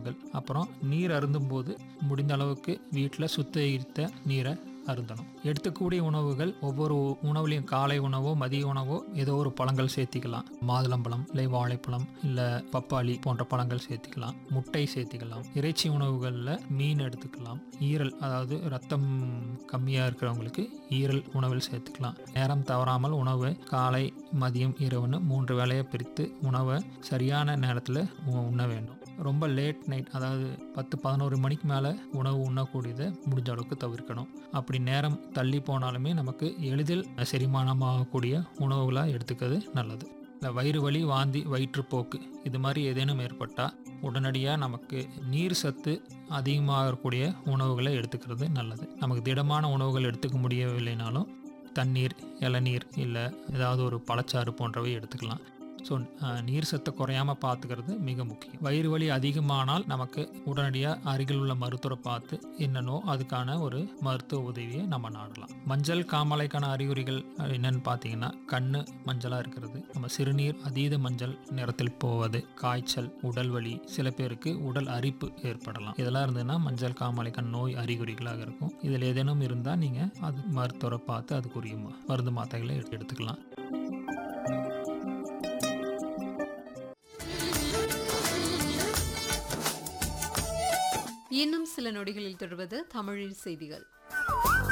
உணவுகள் அப்புறம் நீர் அருந்தும்போது முடிந்த அளவுக்கு வீட்டில் சுத்திகரித்த நீரை அருந்தணும் எடுத்துக்கூடிய உணவுகள் ஒவ்வொரு உணவுலையும் காலை உணவோ மதிய உணவோ ஏதோ ஒரு பழங்கள் சேர்த்திக்கலாம் மாதுளம்பழம் இல்லை வாழைப்பழம் இல்லை பப்பாளி போன்ற பழங்கள் சேர்த்திக்கலாம் முட்டை சேர்த்திக்கலாம் இறைச்சி உணவுகளில் மீன் எடுத்துக்கலாம் ஈரல் அதாவது ரத்தம் கம்மியாக இருக்கிறவங்களுக்கு ஈரல் உணவில் சேர்த்துக்கலாம் நேரம் தவறாமல் உணவை காலை மதியம் இரவுன்னு மூன்று வேளையை பிரித்து உணவை சரியான நேரத்தில் உண்ண வேண்டும் ரொம்ப லேட் நைட் அதாவது பத்து பதினோரு மணிக்கு மேலே உணவு உண்ணக்கூடியதை முடிஞ்ச அளவுக்கு தவிர்க்கணும் அப்படி நேரம் தள்ளி போனாலுமே நமக்கு எளிதில் செரிமானமாகக்கூடிய உணவுகளாக எடுத்துக்கிறது நல்லது இல்லை வயிறு வலி வாந்தி வயிற்றுப்போக்கு இது மாதிரி ஏதேனும் ஏற்பட்டால் உடனடியாக நமக்கு நீர் சத்து அதிகமாகக்கூடிய உணவுகளை எடுத்துக்கிறது நல்லது நமக்கு திடமான உணவுகள் எடுத்துக்க முடியவில்லைனாலும் தண்ணீர் இளநீர் இல்லை ஏதாவது ஒரு பழச்சாறு போன்றவை எடுத்துக்கலாம் ஸோ நீர் சத்தை குறையாமல் பார்த்துக்கிறது மிக முக்கியம் வயிறு வலி அதிகமானால் நமக்கு உடனடியாக அருகில் உள்ள மருத்துவரை பார்த்து என்னன்னோ அதுக்கான ஒரு மருத்துவ உதவியை நம்ம நாடலாம் மஞ்சள் காமாலைக்கான அறிகுறிகள் என்னன்னு பார்த்தீங்கன்னா கண்ணு மஞ்சளாக இருக்கிறது நம்ம சிறுநீர் அதீத மஞ்சள் நிறத்தில் போவது காய்ச்சல் உடல் வலி சில பேருக்கு உடல் அரிப்பு ஏற்படலாம் இதெல்லாம் இருந்ததுன்னா மஞ்சள் காமாலைக்கான நோய் அறிகுறிகளாக இருக்கும் இதில் ஏதேனும் இருந்தால் நீங்கள் அது மருத்துவரை பார்த்து அதுக்குரிய ம- மருந்து மாத்திரைகளை எடுத்து- எடுத்துக்கலாம் இன்னும் சில நொடிகளில் தொடர்வது தமிழில் செய்திகள்